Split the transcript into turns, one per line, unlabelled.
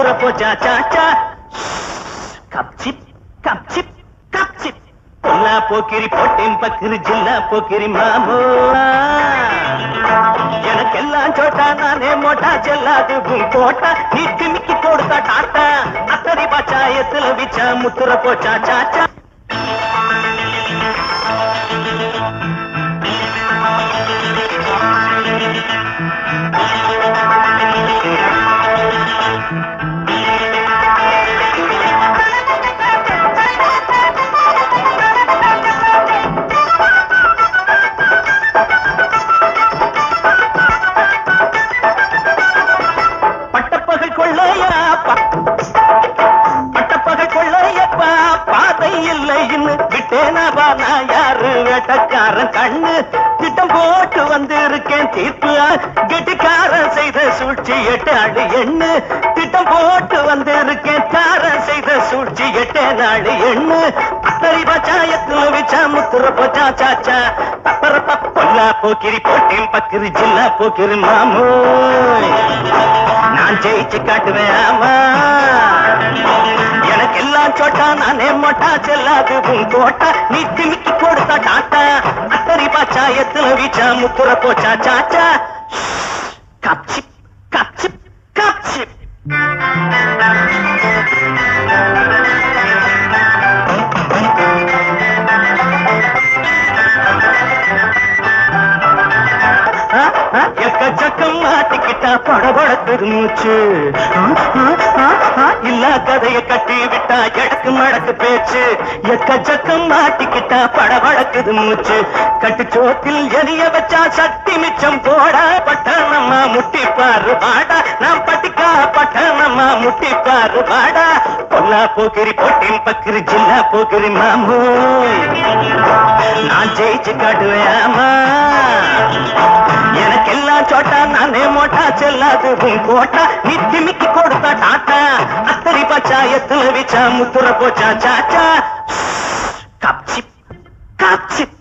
முத்துற போச்சா சாச்சா கப்சிப் கப்சிப் கப்சிப் பொல்லா போக்கிரி போட்டேன் பக்கிரி ஜில்லா போக்கிரி மாமோ எனக்கெல்லாம் சோட்டா நானே மோட்டா செல்லாது உன் கோட்டா நீ திமிக்கி கொடுத்தா டாட்டா அத்தனை பச்சாயத்துல விச்சா முத்துற போச்சா சாச்சா பட்டப்பகல் கொள்ளையா ப- பட்டப்பகல் கொள்ளையப்பா பாதை இல்லைன்னு விட்டேனவா நான் யாரு வேட்டக்காரன் கண்ணு திட்டம் போட்டு வந்திருக்கேன் தீர்ப்பு கெட்டிக்காரன் செய்த சூழ்ச்சி எட்டு அழு எண்ணு திட்டம் போட்டு வந்திருக்கேன் காரன் செய்த சூழ்ச்சி எட்டு நாடு எண்ணு அத்தரி பச்சாயத்துல வச்சா முத்துற போச்சா சாச்சா பப்பர பப்பொல்லா போக்கிரி போட்டேன் பக்கிரி ஜில்லா போக்கிரி மாமோ நான் ஜெயிச்சு காட்டுவேன் ஆமா எனக்கு எல்லாம் சோட்டா நானே மொட்டா செல்லாது உன் கோட்டா நீ திமிக்கி கொடுத்தா டாட்டா அத்தரி பாச்சாயத்துல வீச்சா முத்துற போச்சா சாச்சா கப்சிப் கப்சிப் கப்சிப் எக்கச்சக்கம் மாட்டிக்கிட்டா படபடக்குது மூச்சு இல்ல கதைய கட்டி விட்டா எடக்கு மடக்கு பேச்சு எக்கச்சக்கம் மாட்டிக்கிட்டா படபடக்குது மூச்சு கட்டுச்சோத்தில் எரிய வச்சா சட்டி மிச்சம் போட பட்டணமா முட்டிப்பாரு வாடா நான் பட்டிக்கா பட்டணமா முட்டிப்பாரு வாடா பொல்லா போகிரி போட்டேன் பக்கிரி ஜில்லா போகிரி மாமூ நான் ஜெயிச்சு காட்டுவேன் ஆமா எனக்கெல்லாம் சோட்டா நானே மோட்டா செல்லாது உன் கோட்டா நீ திமிக்கி கொடுத்தா டாட்டா அத்தரி பச்சாயத்துல விச்சா முத்துற போச்சா சாச்சா கப்சிப் கப்சிப்